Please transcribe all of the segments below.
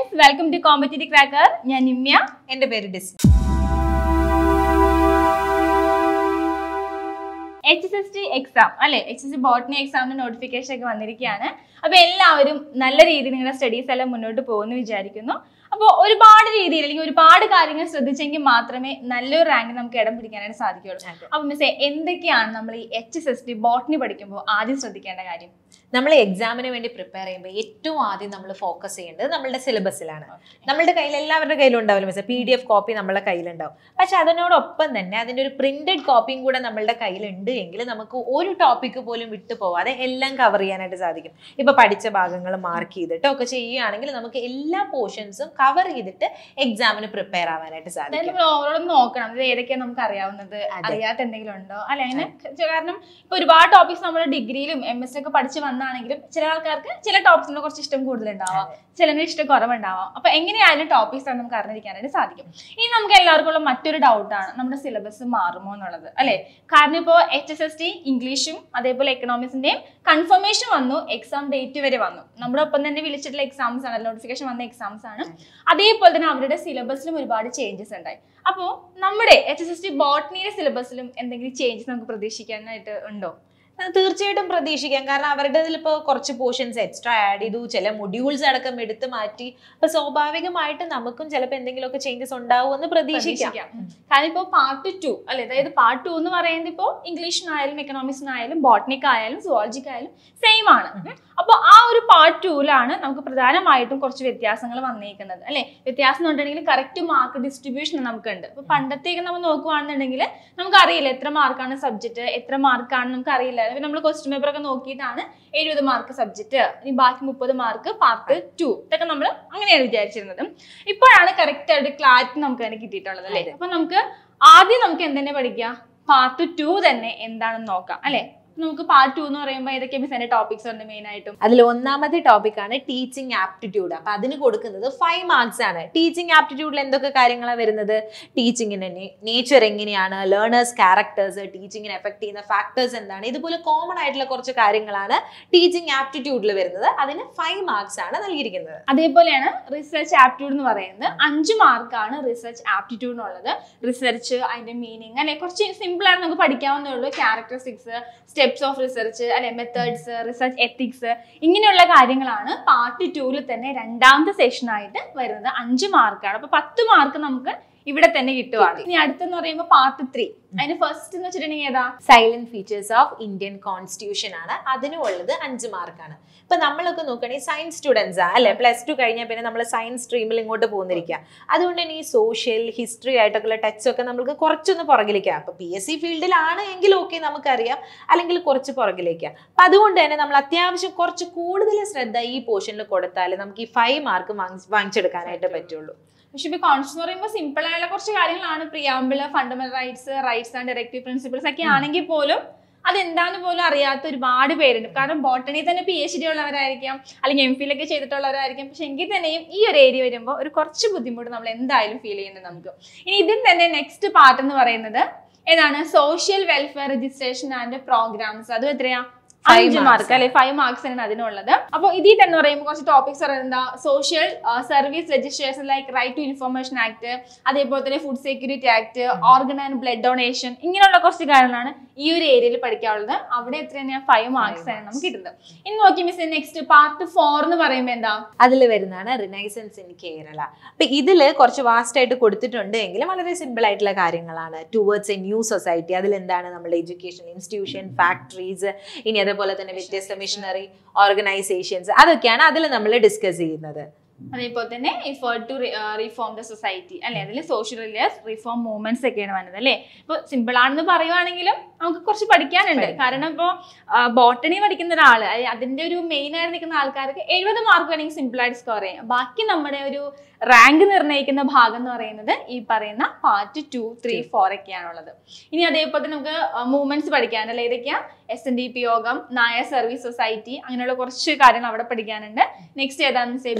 Friends welcome to competitive cracker ഞാൻ നിമ്യ എന്റെ പേര് this H S S T exam അല്ലെ എച്ച് എസ് സി ബോട്ടണി എക്സാമിന് നോട്ടിഫിക്കേഷൻ ഒക്കെ വന്നിരിക്കുകയാണ് അപ്പൊ എല്ലാവരും നല്ല രീതിയിൽ നിങ്ങളുടെ സ്റ്റഡീസ് എല്ലാം മുന്നോട്ട് പോകുമെന്ന് വിചാരിക്കുന്നു അപ്പോൾ ഒരുപാട് രീതിയിൽ അല്ലെങ്കിൽ ഒരുപാട് കാര്യങ്ങൾ ശ്രദ്ധിച്ചെങ്കിൽ മാത്രമേ നല്ലൊരു റാങ്ക് നമുക്ക് ഇടം പിടിക്കാനായിട്ട് സാധിക്കുകയുള്ളൂ അപ്പൊ മിസ്സേ എന്തൊക്കെയാണ് നമ്മൾ ഈ H S S T botany പഠിക്കുമ്പോൾ ആദ്യം ശ്രദ്ധിക്കേണ്ട കാര്യം നമ്മൾ എക്സാമിന് വേണ്ടി പ്രിപ്പയർ ചെയ്യുമ്പോൾ ഏറ്റവും ആദ്യം നമ്മൾ ഫോക്കസ് ചെയ്യേണ്ടത് നമ്മളുടെ സിലബസിലാണ് നമ്മളുടെ കയ്യിൽ എല്ലാവരുടെ കയ്യിലും ഉണ്ടാവില്ല miss P D F copy നമ്മളുടെ കയ്യിലുണ്ടാവും പക്ഷെ അതിനോടൊപ്പം തന്നെ അതിൻ്റെ ഒരു പ്രിന്റഡ് കോപ്പിയും കൂടെ നമ്മളുടെ കയ്യിലുണ്ട് എങ്കിൽ നമുക്ക് ഒരു ടോപ്പിക്ക് പോലും വിട്ടു പോവാതെ എല്ലാം കവർ ചെയ്യാനായിട്ട് സാധിക്കും ഇപ്പൊ പഠിച്ച ഭാഗങ്ങൾ മാർക്ക് ചെയ്തിട്ട് ഒക്കെ ചെയ്യുകയാണെങ്കിൽ നമുക്ക് എല്ലാ പോർഷൻസും കവർ ചെയ്തിട്ട് എക്സാമിന് പ്രിപ്പയർ ആവാനായിട്ട് അതായത് സാധിക്കും നമ്മൾ ഓവറോൾ നോക്കണം ഇത് ഏതൊക്കെയാണ് നമുക്ക് അറിയാവുന്നത് അതെ. അറിയാത്ത എന്തെങ്കിലും ഉണ്ടോ അല്ലെ അങ്ങനെ ചെ- കാരണം ഇപ്പൊ ഒരുപാട് ടോപ്പിക്സ് നമ്മൾ ഡിഗ്രിയിലും എം എസ് ഒക്കെ പഠിച്ച് വന്നാണെങ്കിലും ചില ആൾക്കാർക്ക് ചില ടോപ്പിക്സിനോട് കുറച്ച് ഇഷ്ടം കൂടുതലുണ്ടാവാം ചിലതിന് ഇഷ്ടം കുറവുണ്ടാവാം അപ്പൊ എങ്ങനെയായാലും ടോപ്പിക്സ് ആണ് നമുക്ക് അറിഞ്ഞിരിക്കാനായിട്ട് സാധിക്കും ഇനി നമുക്ക് എല്ലാവർക്കും ഉള്ള മറ്റൊരു ഡൗട്ടാണ് നമ്മുടെ സിലബസ് മാറുമോ എന്നുള്ളത് അല്ലെ കാരണം ഇപ്പോൾ എച്ച് എസ് എസ് ടി ഇംഗ്ലീഷും അതേപോലെ എക്കണോമിക്സിന്റെയും കൺഫർമേഷൻ വന്നു എക്സാം ഡേറ്റ് വരെ വന്നു നമ്മുടെ ഒപ്പം തന്നെ വിളിച്ചിട്ടുള്ള എക്സാംസ് ആണ് നോട്ടിഫിക്കേഷൻ വന്ന എക്സാംസ് ആണ് അതേപോലെ തന്നെ അവരുടെ സിലബസിലും ഒരുപാട് ചേഞ്ചസ് ഉണ്ടായി അപ്പോൾ നമ്മുടെ എച്ച് എസ് എസ് ടി ബോട്ടണിയുടെ സിലബസിലും എന്തെങ്കിലും ചേഞ്ചസ് നമുക്ക് പ്രതീക്ഷിക്കാനായിട്ട് ഉണ്ടോ അത് തീർച്ചയായിട്ടും പ്രതീക്ഷിക്കാം കാരണം അവരുടെ ഇപ്പോൾ കുറച്ച് പോർഷൻസ് എക്സ്ട്രാ ആഡ് ചെയ്തു ചില മൊഡ്യൂൾസ് അടക്കം എടുത്ത് മാറ്റി അപ്പൊ സ്വാഭാവികമായിട്ട് നമുക്കും ചിലപ്പോൾ എന്തെങ്കിലുമൊക്കെ ചേഞ്ചസ് ഉണ്ടാവുമെന്ന് പ്രതീക്ഷിക്കാം പ്രതീക്ഷിക്കാം കാരണം ഇപ്പോൾ പാർട്ട് ടു അല്ലെ അതായത് പാർട്ട് ടു എന്ന് പറയുന്നത് ഇപ്പോൾ ഇംഗ്ലീഷിനായാലും എക്കണോമിക്സിനായാലും ബോട്ടണിക് ആയാലും സുവോളജിക് ആയാലും സെയിം ആണ് അപ്പോൾ ആ ഒരു പാർട്ട് ടൂവിലാണ് നമുക്ക് പ്രധാനമായിട്ടും കുറച്ച് വ്യത്യാസങ്ങൾ വന്നേക്കുന്നത് അല്ലെ വ്യത്യാസം എന്ന് പറഞ്ഞിട്ടുണ്ടെങ്കിൽ കറക്റ്റ് മാർക്ക് ഡിസ്ട്രിബ്യൂഷൻ നമുക്കുണ്ട് അപ്പോൾ പണ്ടത്തേക്ക് നമ്മൾ നോക്കുവാണെന്നുണ്ടെങ്കിൽ നമുക്ക് അറിയില്ല എത്ര മാർക്കാണ് സബ്ജക്റ്റ് എത്ര മാർക്കാണ് നമുക്ക് അറിയില്ല നമ്മൾ ക്വസ്റ്റ്യൻ പേപ്പർ ഒക്കെ നോക്കിയിട്ടാണ് എഴുപത് മാർക്ക് സബ്ജക്റ്റ് ഇനി ബാക്കി മുപ്പത് മാർക്ക് പാർട്ട് ടു ഇതൊക്കെ നമ്മൾ അങ്ങനെയാണ് വിചാരിച്ചിരുന്നത് ഇപ്പോഴാണ് കറക്റ്റ് ആയിട്ട് ക്ലാരിറ്റി നമുക്ക് തന്നെ കിട്ടിയിട്ടുള്ളത് അല്ലേ അപ്പൊ നമുക്ക് ആദ്യം നമുക്ക് എന്തെന്നെ പഠിക്കാം പാർട്ട് ടു തന്നെ എന്താണെന്ന് നോക്കാം അല്ലെ നമുക്ക് പാർട്ട് ടു എന്ന് പറയുമ്പോൾ ഏതൊക്കെ മിസ് എന്റെ ടോപ്പിക്സ് ഉണ്ട് മെയിൻ ആയിട്ടും അതിൽ ഒന്നാമത്തെ ടോപ്പിക്കാണ് ടീച്ചിങ് ആപ്റ്റിറ്റ്യൂഡ് അപ്പൊ അതിന് കൊടുക്കുന്നത് ഫൈവ് മാർക്സ് ആണ് ടീച്ചിങ് ആപ്റ്റിറ്റ്യൂഡിൽ എന്തൊക്കെ കാര്യങ്ങളാണ് വരുന്നത് ടീച്ചിങ്ങിന്റെ നേച്ചർ എങ്ങനെയാണ് ലേണേഴ്സ് ക്യാരക്ടേഴ്സ് ടീച്ചിങ്ങിനെ എഫക്ട് ചെയ്യുന്ന ഫാക്ടേഴ്സ് എന്താണ് ഇതുപോലെ കോമൺ ആയിട്ടുള്ള കുറച്ച് കാര്യങ്ങളാണ് ടീച്ചിങ് ആപ്റ്റിറ്റ്യൂഡിൽ വരുന്നത് അതിന് ഫൈവ് മാർക്സ് ആണ് നൽകിയിരിക്കുന്നത് അതേപോലെയാണ് റിസർച്ച് ആപ്റ്റിറ്റ്യൂഡ് എന്ന് പറയുന്നത് അഞ്ച് മാർക്കാണ് റിസർച്ച് ആപ്റ്റിറ്റ്യൂഡിനുള്ളത് റിസർച്ച് അതിന്റെ മീനിങ് അല്ലെ കുറച്ച് സിമ്പിൾ ആണ് നമുക്ക് പഠിക്കാവുന്നേ ഉള്ളൂ ക്യാരക്ടറിസ്റ്റിക്സ് സ്റ്റെപ്സ് ഓഫ് റിസർച്ച് അല്ലെ മെത്തേഡ്സ് റിസർച്ച് എത്തിക്സ് ഇങ്ങനെയുള്ള കാര്യങ്ങളാണ് പാർട്ട് ടൂവിൽ തന്നെ രണ്ടാമത്തെ സെഷൻ ആയിട്ട് വരുന്നത് അഞ്ച് മാർക്കാണ് അപ്പൊ പത്ത് മാർക്ക് നമുക്ക് ഇവിടെ തന്നെ കിട്ടുവാണ് ഇനി അടുത്തെന്ന് പറയുമ്പോൾ പാർട്ട് ത്രീ അതിന് ഫസ്റ്റ് എന്ന് വെച്ചിട്ടുണ്ടെങ്കിൽ ഏതാ silent features of Indian constitution ആണ് അതിനും ഉള്ളത് അഞ്ച് മാർക്കാണ് ഇപ്പൊ നമ്മളൊക്കെ നോക്കുകയാണെങ്കിൽ സയൻസ് സ്റ്റുഡൻസ് ആ അല്ലെ പ്ലസ് ടു കഴിഞ്ഞാൽ പിന്നെ നമ്മൾ സയൻസ് സ്ട്രീമിൽ ഇങ്ങോട്ട് പോകുന്നിരിക്കുക അതുകൊണ്ട് തന്നെ ഈ സോഷ്യൽ ഹിസ്റ്ററി ആയിട്ടൊക്കെയുള്ള ടച്ച് ഒക്കെ നമുക്ക് കുറച്ചൊന്ന് പുറകിലേക്കാം അപ്പൊ പി എസ് സി ഫീൽഡിലാണ് എങ്കിൽ ഓക്കെ നമുക്കറിയാം അല്ലെങ്കിൽ കുറച്ച് പുറകിലേക്കാം അപ്പൊ അതുകൊണ്ട് തന്നെ നമ്മൾ അത്യാവശ്യം കുറച്ച് കൂടുതൽ ശ്രദ്ധ ഈ പോർഷനിൽ കൊടുത്താൽ നമുക്ക് ഈ ഫൈവ് മാർക്ക് വാങ്ങിച്ചെടുക്കാനായിട്ട് പറ്റുള്ളൂ പക്ഷെ ഇപ്പൊ കോൺസ്റ്റൻസ് എന്ന് പറയുമ്പോൾ സിമ്പിൾ ആയുള്ള കുറച്ച് കാര്യങ്ങളാണ് preamble fundamental rights rights and directive principles ഒക്കെ ആണെങ്കിൽ പോലും അതെന്താന്ന് പോലും അറിയാത്ത ഒരുപാട് പേരുണ്ട് കാരണം ബോട്ടണി തന്നെ പി എച്ച് ഡി ഉള്ളവരായിരിക്കാം അല്ലെങ്കിൽ എം ഫിലൊക്കെ ചെയ്തിട്ടുള്ളവരായിരിക്കും പക്ഷെ എങ്കിൽ തന്നെയും ഈ ഒരു ഏരിയ വരുമ്പോൾ ഒരു കുറച്ച് ബുദ്ധിമുട്ട് നമ്മൾ എന്തായാലും ഫീൽ ചെയ്യുന്നുണ്ട് നമുക്ക് ഇനി ഇതിൽ തന്നെ നെക്സ്റ്റ് പാർട്ട് എന്ന് പറയുന്നത് ഏതാണ് social welfare registration and programmes അതും എത്രയാ Five അഞ്ച് marks മാർക്ക് അല്ലെ ഫൈവ് മാർക്സ് ആണ് അതിനുള്ളത് അപ്പോൾ ഇതിൽ തന്നെ പറയുമ്പോൾ കുറച്ച് ടോപ്പിക്സ് പറയുന്നത് social service registration like right to information act അതേപോലെ തന്നെ food security act organ and blood donation ഇങ്ങനെയുള്ള കുറച്ച് കാര്യങ്ങളാണ് ഈ ഒരു ഏരിയയിൽ പഠിക്കാനുള്ളത് അവിടെ എത്ര തന്നെയാണ് ഫൈവ് മാർക്സ് ആണ് നമുക്ക് കിട്ടുന്നത് ഇനി നോക്കി മിസ് നെക്സ്റ്റ് പാർട്ട് ഫോർ എന്ന് പറയുമ്പോൾ എന്താ അതിൽ വരുന്നതാണ് റിനൈസൻസ് ഇൻ കേരള അപ്പൊ ഇതിൽ കുറച്ച് വാസ്റ്റ് ആയിട്ട് കൊടുത്തിട്ടുണ്ട് എങ്കിലും വളരെ സിമ്പിൾ ആയിട്ടുള്ള കാര്യങ്ങളാണ് ടുവേർഡ്സ് എ ന്യൂ സൊസൈറ്റി അതിൽ എന്താണ് നമ്മുടെ എഡ്യൂക്കേഷൻ ഇൻസ്റ്റിറ്റ്യൂഷൻ ഫാക്ടറീസ് ഇനി അതേപോലെ തന്നെ വ്യത്യസ്ത മിഷനറി ഓർഗനൈസേഷൻസ് അതൊക്കെയാണ് അതിൽ നമ്മൾ ഡിസ്കസ് ചെയ്യുന്നത് അതേപോലെ തന്നെ effort to reform the society അല്ലെ അതിൽ സോഷ്യൽ റിലിയസ് റീഫോം മൂവ്മെന്റ്സ് ഒക്കെയാണ് വരുന്നത് അല്ലേ ഇപ്പൊ സിമ്പിൾ ആണെന്ന് പറയുവാണെങ്കിലും നമുക്ക് കുറച്ച് പഠിക്കാനുണ്ട് കാരണം ഇപ്പോൾ ബോട്ടണി പഠിക്കുന്ന ഒരാൾ അതിന്റെ ഒരു മെയിൻ ആയിട്ട് നിൽക്കുന്ന ആൾക്കാർക്ക് എഴുപത് മാർക്ക് വേണമെങ്കിൽ സിമ്പിൾ ആയിട്ട് സ്കോർ ചെയ്യാം ബാക്കി നമ്മുടെ ഒരു റാങ്ക് നിർണ്ണയിക്കുന്ന ഭാഗം എന്ന് പറയുന്നത് ഈ പറയുന്ന പാർട്ട് ടു ത്രീ ഫോർ ഒക്കെയാണുള്ളത് ഇനി അതേപോലെ തന്നെ നമുക്ക് മൂവ്മെന്റ്സ് പഠിക്കാനല്ലേ ഏതൊക്കെയാ എസ് എൻ ഡി പി യോഗം നായർ സർവീസ് സൊസൈറ്റി അങ്ങനെയുള്ള കുറച്ച് കാര്യങ്ങൾ അവിടെ പഠിക്കാനുണ്ട് നെക്സ്റ്റ് ഏതാണെന്ന് വെച്ചാൽ ബി പാർട്ട്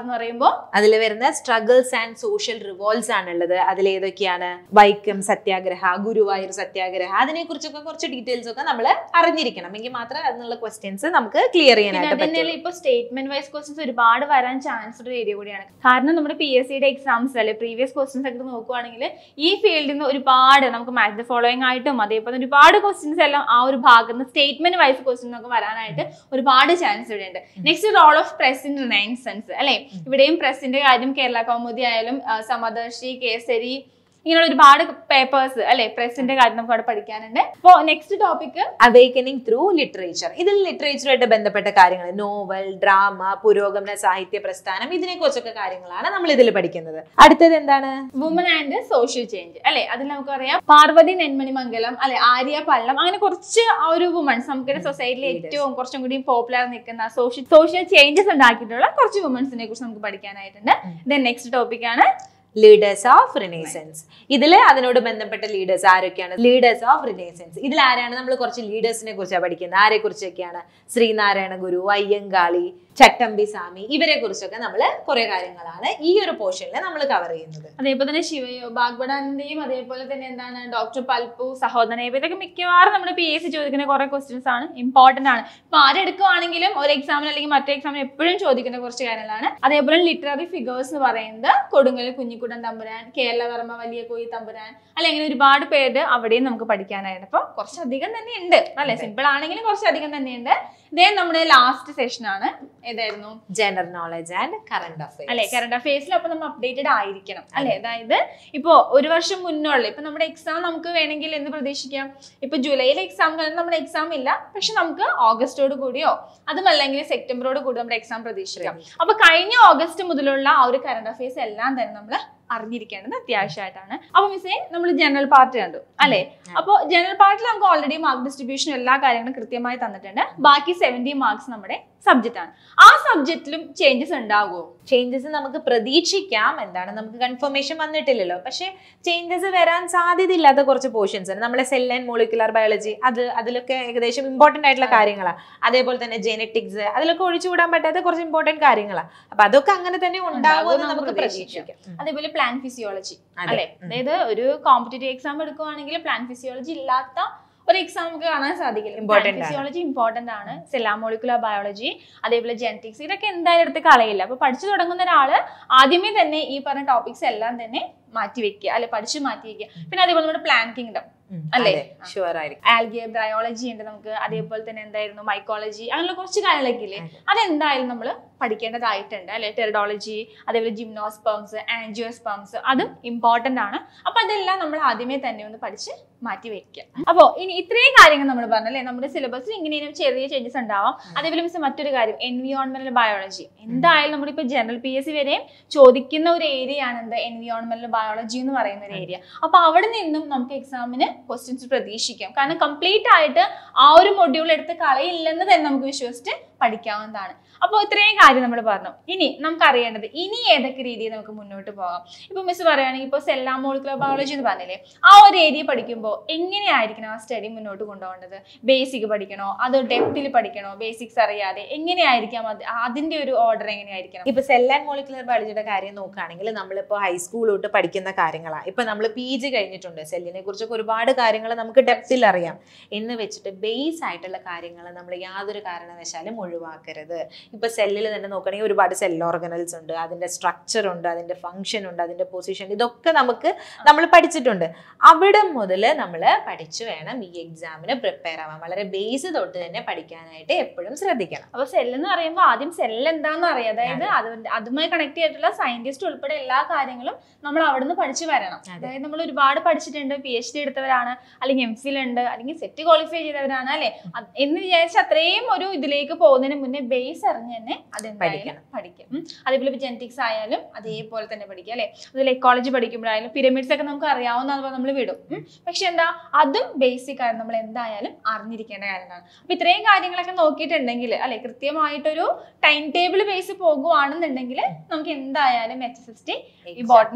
എന്ന് പറയുമ്പോൾ അതിൽ വരുന്ന സ്ട്രഗിൾസ് ആൻഡ് സോഷ്യൽ റിവോൾസ് ആണുള്ളത് അതിൽ ഏതൊക്കെയാണ് വൈക്കം സത്യാഗ്രഹ ഗുരുവായൂർ സത്യാഗ്രഹ അതിനെ കുറിച്ചൊക്കെ കുറച്ച് ഡീറ്റെയിൽസ് ഒക്കെ നമ്മൾ അറിഞ്ഞിരിക്കണം എങ്കിൽ മാത്രമേ അതിനുള്ള ക്വസ്റ്റ്യൻസ് നമുക്ക് ക്ലിയർ പിന്നെ ചെയ്യാനായിട്ട് അത് തന്നെയല്ല പറ്റും ഇപ്പൊ സ്റ്റേറ്റ്മെന്റ് വൈസ് ക്വസ്റ്റ്യൻസ് ഒരുപാട് വരാൻ ചാൻസ് ഉള്ള ഏരിയ കൂടിയാണ് കാരണം നമ്മുടെ പി എസ് സിയുടെ എക്സാംസ് അല്ലെ പ്രീവിയസ് ക്വസ്റ്റ്യൻസ് ഒക്കെ നോക്കുവാണെങ്കിൽ ഈ ഫീൽഡിൽ നിന്ന് ഒരുപാട് നമുക്ക് മാച്ച് ദ ഫോളോയിങ് ആയിട്ടും അതേപോലെ ഒരുപാട് ക്വസ്റ്റ്യൻസ് എല്ലാം ആ ഒരു ഭാഗത്ത് നിന്ന് സ്റ്റേറ്റ്മെന്റ് വൈസ് ക്വസ്റ്റ്യൻസ് ഒക്കെ വരാനായിട്ട് ഒരുപാട് ചാൻസ് ഇവിടെ ഉണ്ട് next role of press in renaissance അല്ലെ ഇവിടെയും പ്രസിന്റെ കാര്യം കേരള കൗമുദി ആയാലും ആ, സമദർശി കേസരി ഇങ്ങനെയുള്ള ഒരുപാട് പേപ്പേഴ്സ് അല്ലെ പ്രസിന്റെ കാര്യം നമുക്ക് അവിടെ പഠിക്കാനുണ്ട് അപ്പോൾ next topic awakening through literature ഇതിൽ ലിറ്ററേച്ചറുമായിട്ട് ബന്ധപ്പെട്ട കാര്യങ്ങൾ നോവൽ ഡ്രാമ പുരോഗമന സാഹിത്യ പ്രസ്ഥാനം ഇതിനെ കുറിച്ചൊക്കെ കാര്യങ്ങളാണ് നമ്മൾ ഇതിൽ പഠിക്കുന്നത് അടുത്തത് എന്താണ് വുമൺ ആൻഡ് സോഷ്യൽ ചേഞ്ച് അല്ലെ അതിൽ നമുക്കറിയാം പാർവതി നെന്മണി മംഗലം അല്ലെ ആര്യ പള്ളം അങ്ങനെ കുറച്ച് ആ ഒരു വുമൺസ് നമുക്ക് സൊസൈറ്റിയിൽ Leaders. ഏറ്റവും കുറച്ചും കൂടി പോപ്പുലർ നിൽക്കുന്ന സോഷ്യൽ സോഷ്യൽ ചേഞ്ചസ് ഉണ്ടാക്കിയിട്ടുള്ള കുറച്ച് വുമൺസിനെ കുറിച്ച് നമുക്ക് പഠിക്കാനായിട്ടുണ്ട് ദെൻ നെക്സ്റ്റ് ടോപ്പിക് ആണ് ലീഡേഴ്സ് ഓഫ് റിനേസൻസ് ഇതിൽ അതിനോട് ബന്ധപ്പെട്ട ലീഡേഴ്സ് ആരൊക്കെയാണ് ലീഡേഴ്സ് ഓഫ് റിനേസൻസ് ഇതിൽ ആരാണ് നമ്മൾ കുറച്ച് ലീഡേഴ്സിനെ കുറിച്ചാണ് പഠിക്കുന്നത് ആരെ കുറിച്ചൊക്കെയാണ് ശ്രീനാരായണ ഗുരു അയ്യങ്കാളി ചട്ടമ്പി സ്വാമി ഇവരെ കുറിച്ചൊക്കെ നമ്മൾ കുറെ കാര്യങ്ങളാണ് ഈ ഒരു പോർഷനിൽ നമ്മൾ കവർ ചെയ്യുന്നത് അതേപോലെ തന്നെ ശിവയോ ബാഗ്ബടാനന്ദയും അതേപോലെ തന്നെ എന്താണ് ഡോക്ടർ പൽപു സഹോദരൻ ഇതൊക്കെ മിക്കവാറും നമ്മുടെ പി എസ് സി ചോദിക്കുന്ന കുറെ ക്വസ്റ്റ്യൻസ് ആണ് ഇമ്പോർട്ടന്റ് ആണ് ഇപ്പൊ ആരെടുക്കുവാണെങ്കിലും ഒരു എക്സാമിന് അല്ലെങ്കിൽ മറ്റേ എക്സാമിന് എപ്പോഴും ചോദിക്കുന്ന കുറച്ച് കാര്യങ്ങളാണ് അതേപോലെ ലിറ്റററി ഫിഗേഴ്സ് എന്ന് പറയുന്നത് കൊടുങ്ങൽ കുഞ്ഞിക്കുട്ടൻ തമ്പുരാൻ കേരളവർമ്മ വലിയ കോയി തമ്പുരാൻ അല്ലെ അങ്ങനെ ഒരുപാട് പേര് അവിടെയും നമുക്ക് പഠിക്കാനായിട്ട് അപ്പൊ കുറച്ചധികം തന്നെ ഉണ്ട് അല്ലെ സിമ്പിൾ ആണെങ്കിലും കുറച്ചധികം തന്നെയുണ്ട് ഇതേ നമ്മുടെ ലാസ്റ്റ് സെഷൻ ആണ് ഏതായിരുന്നു ജനറൽ നോളജ് ആൻഡ് കറണ്ട് അല്ലെ അഫയേഴ്സ് കറണ്ട് അഫയേഴ്സിൽ അപ്പൊ നമ്മൾ അപ്ഡേറ്റഡ് ആയിരിക്കണം അല്ലെ അതായത് ഇപ്പോ ഒരു വർഷം മുന്നുള്ള ഇപ്പൊ നമ്മുടെ എക്സാം നമുക്ക് വേണമെങ്കിൽ എന്ത് പ്രതീക്ഷിക്കാം ഇപ്പൊ ജൂലൈയിലെ എക്സാം കഴിഞ്ഞാൽ നമ്മുടെ എക്സാം ഇല്ല പക്ഷെ നമുക്ക് ഓഗസ്റ്റോട് കൂടിയോ അതുമല്ലെങ്കിൽ സെപ്റ്റംബറോട് കൂടി നമ്മുടെ എക്സാം പ്രതീക്ഷിക്കാം അപ്പൊ കഴിഞ്ഞ ഓഗസ്റ്റ് മുതലുള്ള ആ ഒരു കറണ്ട് അഫയേഴ്സ് എല്ലാം തന്നെ നമ്മൾ അറിഞ്ഞിരിക്കേണ്ടത് അത്യാവശ്യമായിട്ടാണ് അപ്പൊ മിസ്സേ നമ്മൾ ജനറൽ പാർട്ട് കണ്ടു അല്ലെ അപ്പോൾ ജനറൽ പാർട്ടിൽ നമുക്ക് ഓൾറെഡി മാർക്ക് ഡിസ്ട്രിബ്യൂഷൻ എല്ലാ കാര്യങ്ങളും കൃത്യമായി തന്നിട്ടുണ്ട് ബാക്കി സെവന്റി മാർക്സ് നമ്മുടെ സബ്ജക്റ്റ് ആണ് ആ സബ്ജക്റ്റിലും ചേഞ്ചസ് ഉണ്ടാകുമോ ചേഞ്ചസ് നമുക്ക് പ്രതീക്ഷിക്കാം എന്താണ് നമുക്ക് കൺഫർമേഷൻ വന്നിട്ടില്ലല്ലോ പക്ഷേ ചേഞ്ചസ് വരാൻ സാധ്യതയില്ലാത്ത കുറച്ച് പോർഷൻസ് ആണ് നമ്മളെ സെൽ ആൻഡ് മോളിക്കുലർ ബയോളജി അത് അതിലൊക്കെ ഏകദേശം ഇമ്പോർട്ടന്റ് ആയിട്ടുള്ള കാര്യങ്ങളാണ് അതേപോലെ തന്നെ ജെനറ്റിക്സ് അതിലൊക്കെ ഒഴിച്ചുകൂടാൻ പറ്റാത്ത കുറച്ച് ഇമ്പോർട്ടന്റ് കാര്യങ്ങളാണ് അപ്പൊ അതൊക്കെ അങ്ങനെ തന്നെ ഉണ്ടാകുമെന്ന് നമുക്ക് പ്രതീക്ഷിക്കാം ഉം. അതേപോലെ പ്ലാൻ ഫിസിയോളജി അതെ. അല്ലെ അതായത് ഒരു കോമ്പറ്റേറ്റീവ് എക്സാം എടുക്കുവാണെങ്കിൽ പ്ലാൻ ഫിസിയോളജി ഇല്ലാത്ത ഒരു എക്സാം നമുക്ക് കാണാൻ സാധിക്കില്ല Important ആണ്. ഫിസിയോളജി ഇമ്പോർട്ടന്റ് ആണ് സെലാമോളിക്കുലർ ബയോളജി അതേപോലെ ജെനറ്റിക്സ് ഇതൊക്കെ എന്തായാലും എടുത്ത് കളയില്ല അപ്പൊ പഠിച്ചു തുടങ്ങുന്ന ഒരാള് ആദ്യമേ തന്നെ ഈ പറഞ്ഞ ടോപ്പിക്സ് എല്ലാം തന്നെ മാറ്റി വെക്കുക അല്ലെ പഠിച്ചു മാറ്റി വെക്കുക പിന്നെ അതേപോലെ നമ്മുടെ പ്ലാൻ കിങ്ഡം ഉം. അല്ലേ? അതെ ഷുവർ ആയിരിക്കും ആൽഗിയ ബയോളജി ഉണ്ട് നമുക്ക് അതേപോലെ തന്നെ എന്തായിരുന്നു മൈക്കോളജി അങ്ങനെയുള്ള കുറച്ച് കാര്യങ്ങളൊക്കെ ഇല്ലേ അതെ. അതെന്തായാലും നമ്മൾ പഠിക്കേണ്ടതായിട്ടുണ്ട് അല്ലെ ടെറഡോളജി അതേപോലെ ജിംനോസ്പേംസ് ആൻജിയോസ്പേംസ് അതും ഇമ്പോർട്ടന്റ് ആണ് അപ്പൊ അതെല്ലാം നമ്മൾ ആദ്യമേ തന്നെ ഒന്ന് പഠിച്ച് മാറ്റി വെക്കുക അപ്പോ ഇനി ഇത്രയും കാര്യങ്ങൾ നമ്മൾ പറഞ്ഞല്ലേ നമ്മുടെ സിലബസിൽ ഇങ്ങനെ ചെറിയ ചേഞ്ചസ് ഉണ്ടാവാം അതേപോലെ മിസ് മറ്റൊരു കാര്യം എൻവിയോൺമെന്റൽ ബയോളജി എന്തായാലും നമ്മളിപ്പോ ജനറൽ പി എസ് സി വരെയും ചോദിക്കുന്ന ഒരു ഏരിയ ആണ് എന്ത് എൻവിയോൺമെന്റൽ ബയോളജി എന്ന് പറയുന്ന ഒരു ഏരിയ അപ്പൊ അവിടെ നിന്നും നമുക്ക് എക്സാമിന് ക്വസ്റ്റ്യൻസ് പ്രതീക്ഷിക്കാം കാരണം കംപ്ലീറ്റ് ആയിട്ട് ആ ഒരു മൊഡ്യൂൾ എടുത്ത് കളയില്ലെന്ന് തന്നെ നമുക്ക് വിശ്വസിച്ച് പഠിക്കാവുന്നതാണ് അപ്പോൾ ഇത്രയും കാര്യം നമ്മൾ പറഞ്ഞു ഇനി നമുക്ക് അറിയേണ്ടത് ഇനി ഏതൊക്കെ രീതിയിൽ നമുക്ക് മുന്നോട്ട് പോകാം ഇപ്പൊ മിസ് പറയുകയാണെങ്കിൽ ഇപ്പോൾ സെല്ലാം മോളിക്കുലർ ബയോളജി എന്ന് പറഞ്ഞില്ലേ ആ ഒരു ഏരിയ പഠിക്കുമ്പോൾ എങ്ങനെയായിരിക്കണം ആ സ്റ്റഡി മുന്നോട്ട് കൊണ്ടുപോകേണ്ടത് ബേസിക് പഠിക്കണോ അതോ ഡെപ്തിൽ പഠിക്കണോ ബേസിക്സ് അറിയാതെ എങ്ങനെയായിരിക്കാം അത് അതിന്റെ ഒരു ഓർഡർ എങ്ങനെയായിരിക്കണം ഇപ്പൊ സെൽ ആൻഡ് മോളിക്കുലർ ബയോളജിയുടെ കാര്യം നോക്കുകയാണെങ്കിൽ നമ്മളിപ്പോൾ ഹൈസ്കൂൾ തൊട്ട് പഠിക്കുന്ന കാര്യങ്ങളാണ് ഇപ്പൊ നമ്മൾ പി ജി കഴിഞ്ഞിട്ടുണ്ട് സെല്ലിനെ കുറിച്ചൊക്കെ ഒരുപാട് കാര്യങ്ങൾ നമുക്ക് ഡെപ്തിൽ അറിയാം എന്ന് വെച്ചിട്ട് ബേസ് ആയിട്ടുള്ള കാര്യങ്ങൾ നമ്മൾ യാതൊരു കാരണവശാലും ഒഴിവാക്കരുത് ഇപ്പൊ സെല്ലിൽ തന്നെ നോക്കുകയാണെങ്കിൽ ഒരുപാട് സെൽ ഓർഗനൽസ് ഉണ്ട് അതിന്റെ സ്ട്രക്ചർ ഉണ്ട് അതിന്റെ ഫംഗ്ഷൻ ഉണ്ട് അതിന്റെ പൊസിഷൻ ഇതൊക്കെ നമുക്ക് നമ്മൾ പഠിച്ചിട്ടുണ്ട് അവിടെ മുതൽ നമ്മൾ പഠിച്ചു വേണം ഈ എക്സാമിന് പ്രിപ്പയർ ആവാൻ വളരെ ബേസ് തൊട്ട് തന്നെ പഠിക്കാനായിട്ട് എപ്പോഴും ശ്രദ്ധിക്കണം അപ്പൊ സെൽ എന്ന് പറയുമ്പോൾ ആദ്യം സെൽ എന്താണെന്ന് അറിയാം അതായത് അത് അതുമായി കണക്ട് ചെയ്തിട്ടുള്ള സയന്റിസ്റ്റ് ഉൾപ്പെടെ എല്ലാ കാര്യങ്ങളും നമ്മൾ അവിടുന്ന് പഠിച്ചു വരണം അതെ. അതായത് നമ്മൾ ഒരുപാട് പഠിച്ചിട്ടുണ്ട് പി എച്ച് ഡി എടുത്തവരാണ് അല്ലെങ്കിൽ എം ഫിൽ ഉണ്ട് അല്ലെങ്കിൽ സെറ്റ് ക്വാളിഫൈ ചെയ്തവരാണ് അല്ലെ അത് എന്ന് വിചാരിച്ച് അത്രയും ഒരു ഇതിലേക്ക് പോകുന്നതിന് മുന്നേ ബേസ് അറിഞ്ഞ് തന്നെ അതെന്തായാലും പഠിക്കണം. പഠിക്കും ഉം. അതേപോലെ ഇപ്പൊ ജെനറ്റിക്സ് ആയാലും അതേപോലെ തന്നെ പഠിക്കുക അല്ലെ അതുപോലെ എക്കോളജി പഠിക്കുമ്പോഴായാലും പിരമിഡ്സ് ഒക്കെ നമുക്ക് അറിയാവുന്ന നമ്മൾ വിടും ഉം. പക്ഷെ എന്താ അതും ബേസിക് ആണ് നമ്മൾ എന്തായാലും അറിഞ്ഞിരിക്കേണ്ട കാര്യമാണ് അപ്പൊ ഇത്രയും കാര്യങ്ങളൊക്കെ നോക്കിയിട്ടുണ്ടെങ്കിൽ അല്ലെ കൃത്യമായിട്ടൊരു ടൈം ടേബിൾ ബേസ് പോകുവാണെന്നുണ്ടെങ്കിൽ നമുക്ക് എന്തായാലും എച്ച് എസ് എസ് ടി ഈ ബോട്ടണി സ്കോർ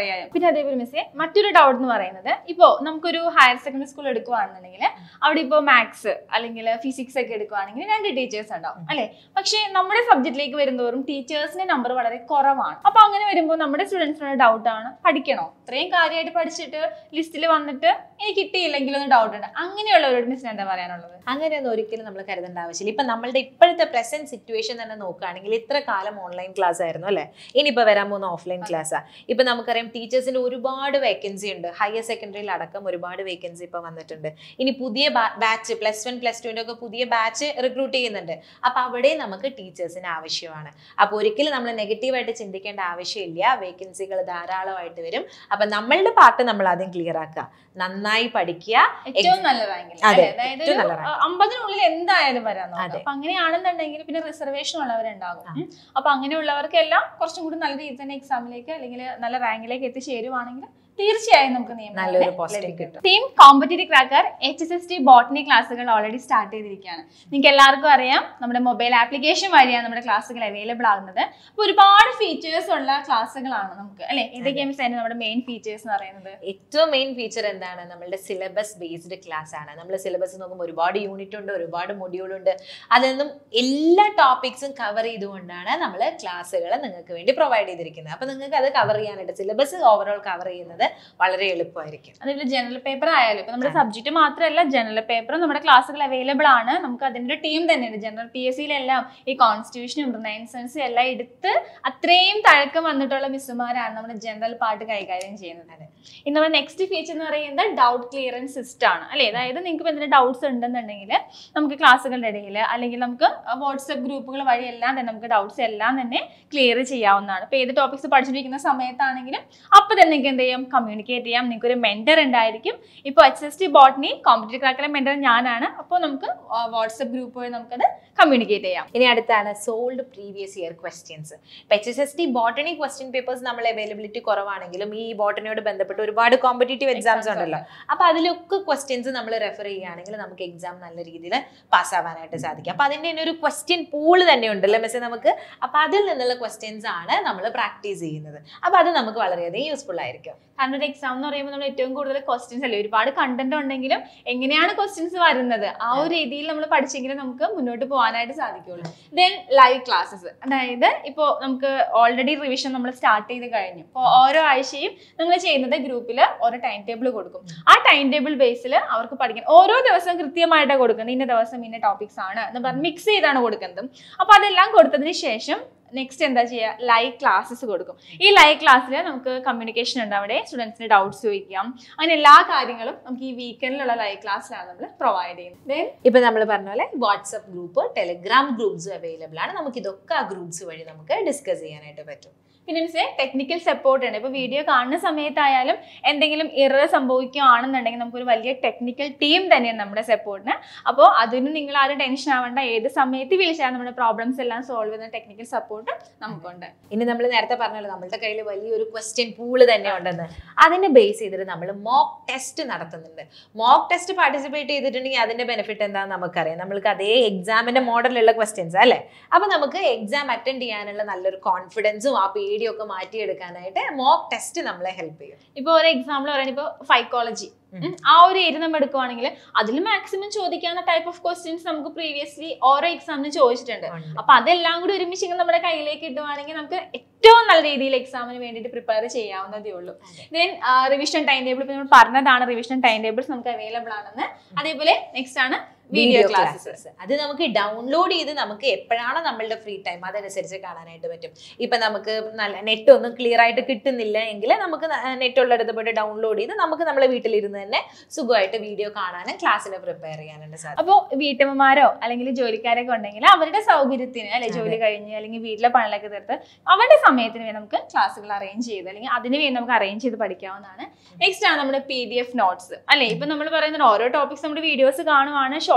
പറയാം പിന്നെ അതേപോലെ മിസ്സേ മറ്റൊരു ഡൗട്ട് എന്ന് പറയുന്നത് ഇപ്പോൾ നമുക്കൊരു ഹയർ സെക്കൻഡറി സ്കൂൾ എടുക്കുകയാണെന്നുണ്ടെങ്കിൽ അവിടെ ഇപ്പോൾ മാത്സ് അല്ലെങ്കിൽ ഫിസിക്സ് ഒക്കെ എടുക്കുകയാണെങ്കിൽ രണ്ട് ടീച്ചേഴ്സ് ഉണ്ടാവും അല്ലെ പക്ഷേ നമ്മുടെ സബ്ജക്റ്റിലേക്ക് വരുന്നതോറും ടീച്ചേഴ്സിന്റെ നമ്പർ വളരെ കുറവാണ് അപ്പൊ അങ്ങനെ വരുമ്പോൾ നമ്മുടെ സ്റ്റുഡൻസിനുള്ള ഡൗട്ട് ആണ് പഠിക്കണോ ഇത്രയും കാര്യമായിട്ട് പഠിച്ചിട്ട് ലിസ്റ്റിൽ വന്നിട്ട് എനിക്ക് കിട്ടിയില്ലെങ്കിൽ ഒന്ന് ഡൗട്ട് ഉണ്ട് അങ്ങനെയുള്ളവരോട് മിസ്സിന് എന്താ പറയാനുള്ളത് അങ്ങനെയൊന്നും ഒരിക്കലും നമ്മൾ കരുതേണ്ട ആവശ്യമില്ല ഇപ്പൊ നമ്മളുടെ ഇപ്പോഴത്തെ പ്രസന്റ് സിറ്റുവേഷൻ തന്നെ നോക്കുകയാണെങ്കിൽ ഇത്ര കാലം ഓൺലൈൻ ക്ലാസ് ആയിരുന്നു അല്ലെ ഇനിയിപ്പോ വരാൻ പോകുന്ന ഓഫ്ലൈൻ ക്ലാസ്സാ ഇപ്പൊ നമുക്കറിയാം ടീച്ചേഴ്സിന്റെ ഒരുപാട് വേക്കൻസി ഉണ്ട് ഹയർ സെക്കൻഡറിയിൽ അടക്കം ഒരുപാട് വേക്കൻസി ഇപ്പൊ വന്നിട്ടുണ്ട് ഇനി പുതിയ ബാച്ച് പ്ലസ് വൺ പ്ലസ് ടുവിന്റെ ഒക്കെ പുതിയ ബാച്ച് റിക്രൂട്ട് ചെയ്യുന്നുണ്ട് അപ്പൊ അവിടെ നമുക്ക് ടീച്ചേഴ്സിന് ആവശ്യമാണ് അപ്പൊ ഒരിക്കലും നമ്മൾ നെഗറ്റീവായിട്ട് ചിന്തിക്കേണ്ട ആവശ്യമില്ല വേക്കൻസികൾ ധാരാളമായിട്ട് വരും അപ്പൊ നമ്മളുടെ പാർട്ട് നമ്മൾ ആദ്യം ക്ലിയർ ആക്കുക നന്നായി പഠിക്കുക ഏറ്റവും നല്ല റാങ്കിൽ അതെ, അതായത് ഏറ്റവും ഒരു, നല്ല rank. അഹ് അമ്പതിനുള്ളിൽ എന്തായാലും വരാൻ നോക്കാം അതെ. അപ്പൊ അങ്ങനെയാണെന്നുണ്ടെങ്കിൽ പിന്നെ റിസർവേഷൻ ഉള്ളവരുണ്ടാകും ഉം. അപ്പൊ അങ്ങനെയുള്ളവർക്കെല്ലാം കുറച്ചും കൂടി നല്ല രീതിയിൽ തന്നെ എക്സാമിലേക്ക് അല്ലെങ്കിൽ നല്ല റാങ്കിലേക്ക് എത്തിച്ചേരുവാണെങ്കിൽ തീർച്ചയായും നമുക്ക് നിയമനം നല്ലൊരു തന്നെ പോസ്റ്റിംഗ് ലഭിക്കും. കിട്ടും team competitive cracker H S S T botany ക്ലാസ്സുകൾ ഓൾറെഡി സ്റ്റാർട്ട് ചെയ്തിരിക്കുകയാണ് നിങ്ങൾക്ക് എല്ലാവർക്കും അറിയാം നമ്മുടെ മൊബൈൽ ആപ്ലിക്കേഷൻ വഴിയാണ് നമ്മുടെ ക്ലാസ്സുകൾ അവൈലബിൾ ആകുന്നത് അപ്പോൾ ഒരുപാട് ഫീച്ചേഴ്സ് ഉള്ള ക്ലാസ്സുകളാണ് നമുക്ക് അല്ലെ ഏതൊക്കെയാണ് തന്നെ നമ്മുടെ മെയിൻ ഫീച്ചേഴ്സ് എന്ന് പറയുന്നത് ഏറ്റവും മെയിൻ ഫീച്ചർ എന്താണ് നമ്മളുടെ സിലബസ് ബേസ്ഡ് ക്ലാസ് ആണ് നമ്മൾ സിലബസ് നോക്കുമ്പോൾ ഒരുപാട് യൂണിറ്റ് ഉണ്ട് ഒരുപാട് മൊഡ്യൂൾ ഉണ്ട് അതിൽ നിന്നും എല്ലാ ടോപ്പിക്സും കവർ ചെയ്തുകൊണ്ടാണ് നമ്മൾ ക്ലാസ്സുകൾ നിങ്ങൾക്ക് വേണ്ടി പ്രൊവൈഡ് ചെയ്തിരിക്കുന്നത് അപ്പൊ നിങ്ങൾക്ക് അത് കവർ ചെയ്യാനായിട്ട് സിലബസ് ഓവറോൾ കവർ ചെയ്യുന്നത് വളരെ എളുപ്പമായിരിക്കും അതേപോലെ ജനറൽ പേപ്പർ ആയാലും ഇപ്പൊ നമ്മുടെ സബ്ജക്ട് മാത്രമല്ല ജനറൽ പേപ്പറും നമ്മുടെ ക്ലാസ്സുകൾ അവൈലബിൾ ആണ് നമുക്ക് അതിന്റെ ഒരു ടീം തന്നെയുണ്ട് ജനറൽ പി എസ് സിയിലെല്ലാം ഈ കോൺസ്റ്റിറ്റ്യൂഷനും റിനൈൻസൻസും എല്ലാം എടുത്ത് അത്രയും തഴക്കം വന്നിട്ടുള്ള മിസ്സുമാരാണ് നമ്മുടെ ജനറൽ പാർട്ട് കൈകാര്യം ചെയ്യുന്നത് ഇനി നമ്മുടെ നെക്സ്റ്റ് ഫീച്ചർ എന്ന് പറയുന്നത് ഡൗട്ട് ക്ലിയറൻസ് സിസ്റ്റം ആണ് അല്ലേ അതായത് നിങ്ങൾക്ക് എന്തെങ്കിലും ഡൗട്ട്സ് ഉണ്ടെന്നുണ്ടെങ്കിൽ നമുക്ക് ക്ലാസ്സുകളുടെ ഇടയിൽ അല്ലെങ്കിൽ നമുക്ക് വാട്സപ്പ് ഗ്രൂപ്പുകൾ വഴി എല്ലാം തന്നെ നമുക്ക് ഡൗട്ട്സ് എല്ലാം തന്നെ ക്ലിയർ ചെയ്യാവുന്നതാണ് ഇപ്പൊ ഏത് ടോപ്പിക്സ് പഠിച്ചിരിക്കുന്ന സമയത്താണെങ്കിലും അപ്പൊ തന്നെ നിങ്ങൾക്ക് എന്ത് ചെയ്യാം കമ്മ്യൂണിക്കേറ്റ് ചെയ്യാം നിങ്ങൾക്ക് ഒരു മെന്റർ ഉണ്ടായിരിക്കും ഇപ്പോൾ H S T botany competitive ക്രാക്കിലെ മെന്റർ ഞാനാണ് അപ്പോൾ നമുക്ക് വാട്സപ്പ് ഗ്രൂപ്പ് വഴി നമുക്കത് കമ്മ്യൂണിക്കേറ്റ് ചെയ്യാം ഇനി അടുത്താണ് സോൾഡ് പ്രീവിയസ് ഇയർ ക്വസ്റ്റ്യൻസ് ഇപ്പൊ H S S T botany question papers നമ്മൾ അവൈലബിലിറ്റി കുറവാണെങ്കിലും ഈ ബോട്ടണിയോട് ബന്ധപ്പെട്ട് ഒരുപാട് കോമ്പറ്റേറ്റീവ് എക്സാംസ് ഉണ്ടല്ലോ അപ്പൊ അതിലൊക്കെ ക്വസ്റ്റ്യൻസ് നമ്മൾ റെഫർ ചെയ്യുകയാണെങ്കിൽ നമുക്ക് എക്സാം നല്ല രീതിയിൽ പാസ്സാവാനായിട്ട് സാധിക്കും അപ്പൊ അതിന്റെ തന്നെ ഒരു ക്വസ്റ്റ്യൻ പൂള് തന്നെ ഉണ്ടല്ലോ മെസ്സേ നമുക്ക് അപ്പൊ അതിൽ നിന്നുള്ള ക്വസ്റ്റ്യൻസ് ആണ് നമ്മൾ പ്രാക്ടീസ് ചെയ്യുന്നത് അപ്പൊ അത് നമുക്ക് വളരെയധികം യൂസ്ഫുൾ ആയിരിക്കും കാരണം ഒരു എക്സാം എന്ന് പറയുമ്പോൾ നമ്മൾ ഏറ്റവും കൂടുതൽ ക്വസ്റ്റ്യൻസ് അല്ലേ ഒരുപാട് കണ്ടന്റ് ഉണ്ടെങ്കിലും എങ്ങനെയാണ് ക്വസ്റ്റ്യൻസ് വരുന്നത് ആ ഒരു രീതിയിൽ നമ്മൾ പഠിച്ചെങ്കിലും നമുക്ക് മുന്നോട്ട് പോകാനായിട്ട് സാധിക്കുള്ളൂ ദെൻ ലൈവ് ക്ലാസ്സസ് അതായത് ഇപ്പോൾ നമുക്ക് ഓൾറെഡി റിവിഷൻ നമ്മൾ സ്റ്റാർട്ട് ചെയ്ത് കഴിഞ്ഞു അപ്പോൾ ഓരോ ആഴ്ചയും നമ്മൾ ചെയ്യുന്നത് ഗ്രൂപ്പിൽ ഓരോ ടൈം ടേബിൾ കൊടുക്കും ആ ടൈം ടേബിൾ ബേസിൽ അവർക്ക് പഠിക്കാൻ ഓരോ ദിവസം കൃത്യമായിട്ടാണ് കൊടുക്കുന്നത് ഇന്ന ദിവസം ഇന്ന ടോപ്പിക്സ് ആണ് എന്ന് പറഞ്ഞ് മിക്സ് ചെയ്താണ് കൊടുക്കുന്നത് അപ്പോൾ അതെല്ലാം കൊടുത്തതിന് ശേഷം നെക്സ്റ്റ് എന്താ ചെയ്യുക ലൈവ് ക്ലാസ്സസ് കൊടുക്കും ഈ ലൈവ് ക്ലാസ്സിൽ നമുക്ക് കമ്മ്യൂണിക്കേഷൻ ഉണ്ട് അവിടെ സ്റ്റുഡൻസിന് ഡൗട്ട്സ് ചോദിക്കാം അങ്ങനെ എല്ലാ കാര്യങ്ങളും നമുക്ക് ഈ വീക്കെൻഡിലുള്ള ലൈവ് ക്ലാസ്സിലാണ് നമ്മൾ പ്രൊവൈഡ് ചെയ്യുന്നത് Then ഇപ്പൊ നമ്മൾ പറഞ്ഞ പോലെ വാട്സപ്പ് ഗ്രൂപ്പ് ടെലിഗ്രാം ഗ്രൂപ്പ്സും അവൈലബിൾ ആണ് നമുക്ക് ഇതൊക്കെ ആ ഗ്രൂപ്പ്സ് വഴി നമുക്ക് ഡിസ്കസ് ചെയ്യാനായിട്ട് പറ്റും പിന്നെ മീൻസ് ടെക്നിക്കൽ സപ്പോർട്ട് ഉണ്ട് ഇപ്പോൾ വീഡിയോ കാണുന്ന സമയത്തായാലും എന്തെങ്കിലും ഇറർ സംഭവിക്കുകയാണെന്നുണ്ടെങ്കിൽ നമുക്കൊരു വലിയ ടെക്നിക്കൽ ടീം തന്നെയാണ് നമ്മുടെ സപ്പോർട്ടിന് അപ്പോൾ അതിന് നിങ്ങൾ ആരും ടെൻഷൻ ആവേണ്ട ഏത് സമയത്ത് വിളിച്ചാൽ നമ്മുടെ പ്രോബ്ലംസ് എല്ലാം സോൾവ് ചെയ്യുന്ന ടെക്നിക്കൽ സപ്പോർട്ട് നമുക്കുണ്ട് ഇനി നമ്മൾ നേരത്തെ പറഞ്ഞല്ലോ നമ്മളുടെ കയ്യിൽ വലിയൊരു ക്വസ്റ്റ്യൻ പൂള് തന്നെ ഉണ്ടെന്ന് അതിനെ ബേസ് ചെയ്തിട്ട് നമ്മൾ മോക്ക് ടെസ്റ്റ് നടത്തുന്നുണ്ട് മോക്ക് ടെസ്റ്റ് പാർട്ടിസിപ്പേറ്റ് ചെയ്തിട്ടുണ്ടെങ്കിൽ അതിന്റെ ബെനിഫിറ്റ് എന്താണെന്ന് നമുക്കറിയാം നമ്മൾക്ക് അതേ എക്സാമിന്റെ മോഡലുള്ള ക്വസ്റ്റ്യൻസ് അല്ലേ അപ്പൊ നമുക്ക് എക്സാം അറ്റൻഡ് ചെയ്യാനുള്ള നല്ലൊരു കോൺഫിഡൻസും ആ പേടിയൊക്കെ മാറ്റിയെടുക്കാനായിട്ട് മോക്ക് ടെസ്റ്റ് നമ്മളെ ഹെൽപ്പ് ചെയ്യും ഇപ്പോൾ ഒരു എക്സാമ്പിൾ പറയുന്നത് ഇപ്പോൾ ഫൈക്കോളജി ആ ഒരു ഏരിയ നമ്മൾ എടുക്കുവാണെങ്കിൽ അതിൽ മാക്സിമം ചോദിക്കാവുന്ന ടൈപ്പ് ഓഫ് ക്വസ്റ്റ്യൻസ് നമുക്ക് പ്രീവിയസ്ലി ഓരോ എക്സാമിന് ചോദിച്ചിട്ടുണ്ട് ഉണ്ട്. അപ്പൊ അതെല്ലാം കൂടി ഒരുമിച്ച് ഇങ്ങനെ നമ്മുടെ കയ്യിലേക്ക് കിട്ടുവാണെങ്കിൽ നമുക്ക് ഏറ്റവും നല്ല രീതിയിൽ എക്സാമിന് വേണ്ടിയിട്ട് പ്രിപ്പയർ ചെയ്യാവുന്നതേ ഉള്ളൂ ദെൻ റിവിഷൻ ടൈം ടേബിൾ ഇപ്പൊ നമ്മൾ പറഞ്ഞതാണ് റിവിഷൻ ടൈം ടേബിൾസ് നമുക്ക് അവൈലബിൾ ആണെന്ന് അതേപോലെ നെക്സ്റ്റ് ആണ് വീഡിയോ ക്ലാസ്സസ് അത് നമുക്ക് ഡൗൺലോഡ് ചെയ്ത് നമുക്ക് എപ്പോഴാണ് നമ്മളുടെ ഫ്രീ ടൈം അതനുസരിച്ച് കാണാനായിട്ട് പറ്റും ഇപ്പൊ നമുക്ക് നല്ല നെറ്റ് ഒന്നും ക്ലിയർ ആയിട്ട് കിട്ടുന്നില്ല എങ്കിൽ നമുക്ക് നെറ്റ് ഉള്ളിടത്ത് പോയിട്ട് ഡൗൺലോഡ് ചെയ്ത് നമുക്ക് നമ്മളെ വീട്ടിലിരുന്ന് തന്നെ സുഖമായിട്ട് വീഡിയോ കാണാനും ക്ലാസ്സിന് പ്രിപ്പയർ ചെയ്യാനായിട്ട് സാധിക്കും അപ്പോൾ വീട്ടമ്മമാരോ അല്ലെങ്കിൽ ജോലിക്കാരൊക്കെ ഉണ്ടെങ്കിൽ അവരുടെ സൗകര്യത്തിന് അല്ലെ ജോലി കഴിഞ്ഞ് അല്ലെങ്കിൽ വീട്ടിലെ പണികളൊക്കെ തീർത്ത് അവരുടെ സമയത്തിന് വേണ്ടി നമുക്ക് ക്ലാസ്സുകൾ അറേഞ്ച് ചെയ്ത് അല്ലെങ്കിൽ അതിന് വേണ്ടി നമുക്ക് അറേഞ്ച് ചെയ്ത് പഠിക്കാവുന്നതാണ് നെക്സ്റ്റ് ആണ് നമ്മുടെ പി ഡി എഫ് നോട്ട്സ് അല്ലെ ഇപ്പൊ നമ്മൾ പറയുന്നത് ഓരോ ടോപ്പിക്സ് നമ്മുടെ വീഡിയോസ് കാണുവാണ് ഷോർട്ട്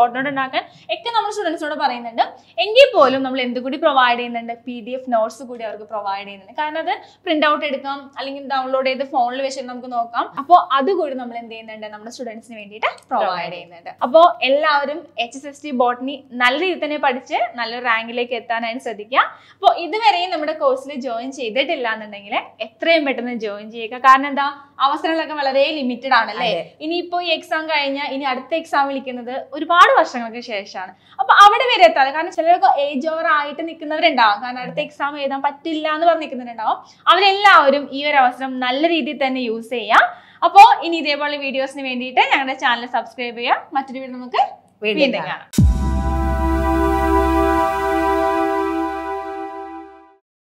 ഷോർട്ട് നോട്ട് ഉണ്ടാക്കാൻ ഒക്കെ നമ്മൾ സ്റ്റുഡൻസിനോട് പറയുന്നുണ്ട് എങ്കിൽ പോലും നമ്മൾ എന്ത് കൂടി പ്രൊവൈഡ് ചെയ്യുന്നുണ്ട് പി ഡി എഫ് നോട്ട്സ് കൂടി അവർക്ക് പ്രൊവൈഡ് ചെയ്യുന്നുണ്ട് കാരണം അത് പ്രിന്റ് ഔട്ട് എടുക്കാം അല്ലെങ്കിൽ ഡൗൺലോഡ് ചെയ്ത് ഫോണിൽ വെച്ചിട്ട് നമുക്ക് നോക്കാം അപ്പോൾ അതുകൂടി നമ്മൾ എന്ത് ചെയ്യുന്നുണ്ട് നമ്മുടെ സ്റ്റുഡൻസിന് വേണ്ടിയിട്ട് പ്രൊവൈഡ് ചെയ്യുന്നുണ്ട് അപ്പോൾ എല്ലാവരും H S S T botany നല്ല രീതിയിൽ തന്നെ പഠിച്ച് നല്ലൊരു റാങ്കിലേക്ക് എത്താനായിട്ട് ശ്രദ്ധിക്കുക അപ്പോൾ ഇതുവരെയും നമ്മുടെ കോഴ്സിൽ ജോയിൻ ചെയ്തിട്ടില്ല എന്നുണ്ടെങ്കിൽ എത്രയും പെട്ടെന്ന് ജോയിൻ ചെയ്യുക കാരണം എന്താ അവസരങ്ങളൊക്കെ വളരെ ലിമിറ്റഡ് ആണല്ലേ അതെ. ഇനിയിപ്പോ ഈ എക്സാം കഴിഞ്ഞാൽ ഇനി അടുത്ത എക്സാം വിളിക്കുന്നത് ഒരുപാട് വർഷങ്ങൾക്ക് ശേഷമാണ് അപ്പൊ അവിടെ വരെ എത്താതെ കാരണം ചിലരൊക്കെ ഏജ് ഓവർ ആയിട്ട് നിൽക്കുന്നവരുണ്ടാവും കാരണം അടുത്ത എക്സാം എഴുതാൻ പറ്റില്ല എന്ന് പറഞ്ഞ് നിൽക്കുന്നവരുണ്ടാവും അവരെല്ലാവരും ഈ ഒരു അവസരം നല്ല രീതിയിൽ തന്നെ യൂസ് ചെയ്യാം അപ്പോൾ ഇനി ഇതേപോലെ വീഡിയോസിന് വേണ്ടിയിട്ട് ഞങ്ങളുടെ ചാനൽ സബ്സ്ക്രൈബ് ചെയ്യാം മറ്റൊരു വീഡിയോ നമുക്ക് വീണ്ടും വീണ്ടും കാണാം. കാണാം